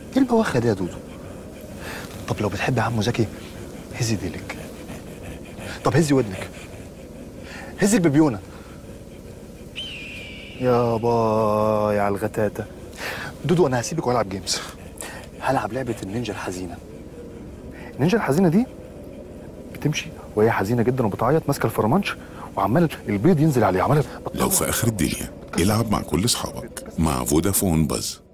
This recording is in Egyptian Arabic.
ايه البواخه دي يا دودو طب لو بتحب يا عمو زكي هزي ديلك طب هزي ودنك هزي البيبيونه يا باي على الغتاتة دودو انا هسيبك والعب جيمز هلعب لعبه النينجا الحزينه النينجا الحزينه دي بتمشي وهي حزينه جدا وبتعيط ماسكه الفرمانش وعمال البيض ينزل عليه عمال لو في آخر الدنيا العب مع كل أصحابك مع فودافون باز